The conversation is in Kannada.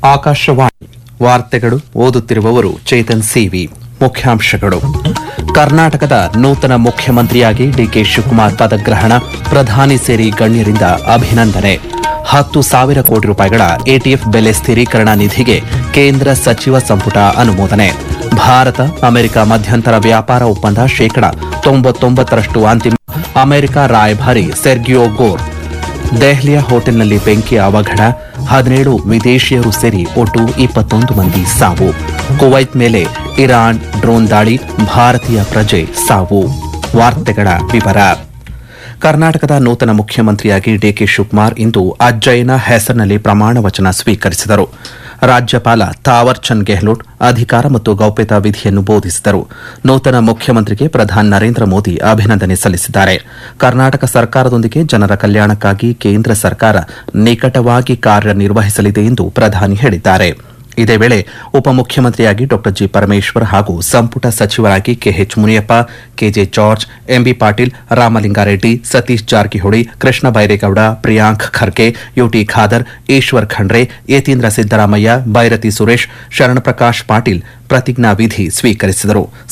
ಆಕಾಶವಾಣಿ ವಾರ್ತೆಗಳು ಓದುತ್ತಿರುವವರು ಚೇತನ್ ಸಿವಿ ಮುಖ್ಯಾಂಶಗಳು ಕರ್ನಾಟಕದ ನೂತನ ಮುಖ್ಯಮಂತ್ರಿಯಾಗಿ ಡಿಕೆ ಶಿವಕುಮಾರ್ ಪದಗ್ರಹಣ ಪ್ರಧಾನಿ ಸೇರಿ ಗಣ್ಯರಿಂದ ಅಭಿನಂದನೆ ಹತ್ತು ಸಾವಿರ ಕೋಟಿ ರೂಪಾಯಿಗಳ ಎಟಿಎಫ್ ಬೆಲೆ ಸ್ಥಿರೀಕರಣ ನಿಧಿಗೆ ಕೇಂದ್ರ ಸಚಿವ ಸಂಪುಟ ಅನುಮೋದನೆ ಭಾರತ ಅಮೆರಿಕ ಮಧ್ಯಂತರ ವ್ಯಾಪಾರ ಒಪ್ಪಂದ ಶೇಕಡ ತೊಂಬತ್ತೊಂಬತ್ತರಷ್ಟು ಅಂತಿಮ ಅಮೆರಿಕ ರಾಯಭಾರಿ ಸೆರ್ಗಿಯೋ ಗೋರ್ ದೆಹಲಿಯ ಹೋಟೆಲ್ನಲ್ಲಿ ಬೆಂಕಿ ಅವಘಡ ಹದಿನೇಳು ವಿದೇಶಿಯರು ಸೇರಿ ಒಟ್ಟು ಇಪ್ಪತ್ತೊಂದು ಮಂದಿ ಸಾವು ಕುವೈತ್ ಮೇಲೆ ಇರಾನ್ ಡ್ರೋನ್ ದಾಳಿ ಭಾರತೀಯ ಪ್ರಜೆ ಸಾವು ವಾರ್ತೆಗಳ ವಿವರ ಕರ್ನಾಟಕದ ನೂತನ ಮುಖ್ಯಮಂತ್ರಿಯಾಗಿ ಡಿಕೆ ಶಿವಕುಮಾರ್ ಇಂದು ಅಜ್ಜಯ್ಯನ ಹೆಸರಿನಲ್ಲಿ ಪ್ರಮಾಣ ವಚನ ಸ್ವೀಕರಿಸಿದರು ರಾಜ್ಯಪಾಲ ತಾವರ್ ಚಂದ್ ಗೆಹ್ಲೋಟ್ ಅಧಿಕಾರ ಮತ್ತು ಗೌಪ್ಯತಾ ವಿಧಿಯನ್ನು ಬೋಧಿಸಿದರು ನೂತನ ಮುಖ್ಯಮಂತ್ರಿಗೆ ಪ್ರಧಾನಿ ನರೇಂದ್ರ ಮೋದಿ ಅಭಿನಂದನೆ ಸಲ್ಲಿಸಿದ್ದಾರೆ ಕರ್ನಾಟಕ ಸರ್ಕಾರದೊಂದಿಗೆ ಜನರ ಕಲ್ಯಾಣಕ್ಕಾಗಿ ಕೇಂದ್ರ ಸರ್ಕಾರ ನಿಕಟವಾಗಿ ಕಾರ್ಯನಿರ್ವಹಿಸಲಿದೆ ಎಂದು ಪ್ರಧಾನಿ ಹೇಳಿದ್ದಾರೆ ಇದೇ ವೇಳೆ ಉಪಮುಖ್ಯಮಂತ್ರಿಯಾಗಿ ಡಾ ಜಿ ಪರಮೇಶ್ವರ್ ಹಾಗೂ ಸಂಪುಟ ಸಚಿವರಾಗಿ KH Muniyappa KJ George MB Patil Ramalinga Reddy Satish Jarkiholi Krishna Byregowda Priyank Kharge UT Khader Eshwar Khandre Yathindra Siddaramaiah Byrathi Suresh Sharanaprakash Patil ಪ್ರತಿಜ್ಞಾ ವಿಧಿ ಸ್ವೀಕರಿಸಿದರು